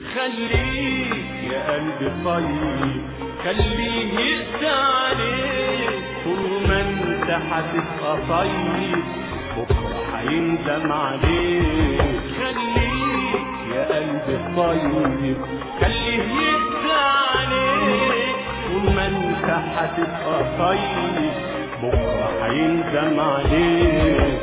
خليك يا قلبي طيب خليه يقسى عليك طول ما انت هتبقى طيب بكره هيندم عليك خليك يا قلبي طيب خليه يقسى عليك طول ما انت هتبقى طيب بكره هيندم عليك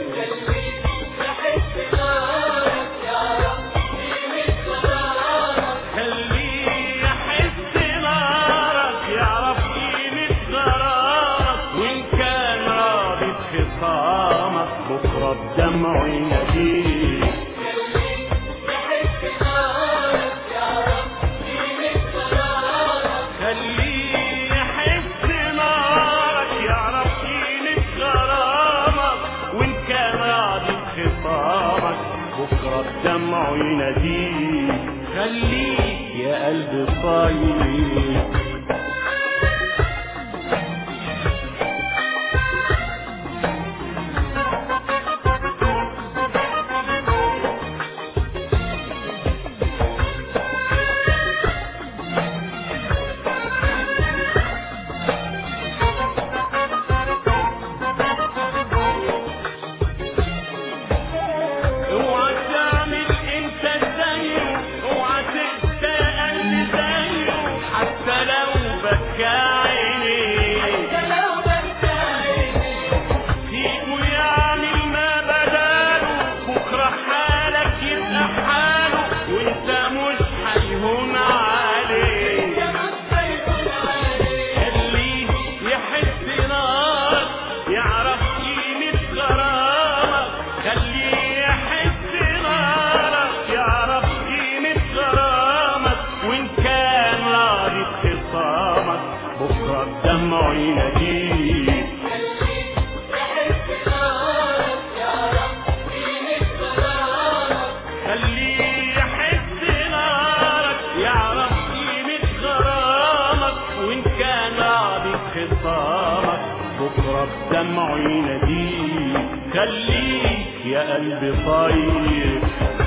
خليه يحس نارك يعرف قيمة غرامك وإن كان راضي بخصامك بكرة بدمعه يناديك خليه يحس نارك يعرف قيمة غرامك وإن كان راضي بخصامك بكرة بدمعه يناديك خليك يا قلبي طيب اوعى تعمل انت زيه اوعى تستقل زيه حتى لو بكى عينيك فيكوا يعمل ما بداله بكره حالك يبقى حاله وانت مش هيهون عليك خليه يحس نارك يعرف قيمة غرامك خليه يحس نارك يعرف قيمة غرامك وإن كان راضي بخصامك بكرة بدمعه يناديك خليه يحس نارك يعرف قيمة غرامك وإن كان راضي بخصامك بكرة بدمعه يناديك خليك يا قلبي طيب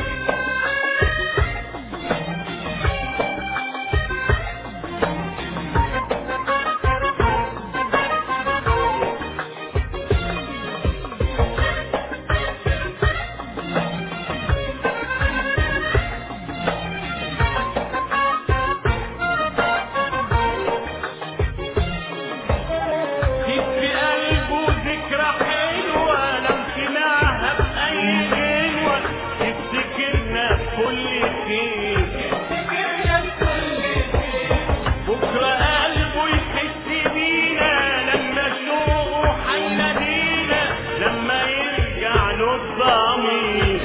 فيك في قلبه ذكرى حلوة لو سمعها بأي غنوة تفتكرنا بكل خير بكرة قلبه يحس بينا لما شوقه هينادينا لما يرجع له الضمير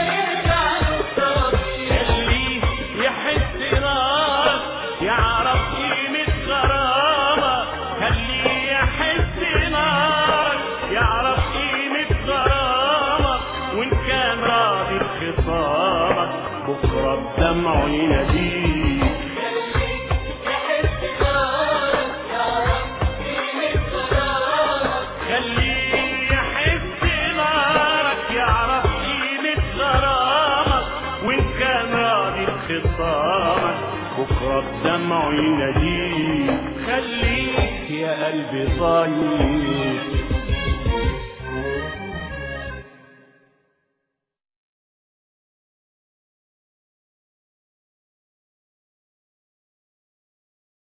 خليه يحس نارك يعرف قيمة غرامك خليه يحس نارك يعرف قيمة غرامك وإن كان راضي بخصامك بكرة بدمعه يناديك خليه يحس نارك يعرف قيمة غرامك وإن كان راضي بخصامك بكرة بدمعه يناديك خليك يا قلبي طيب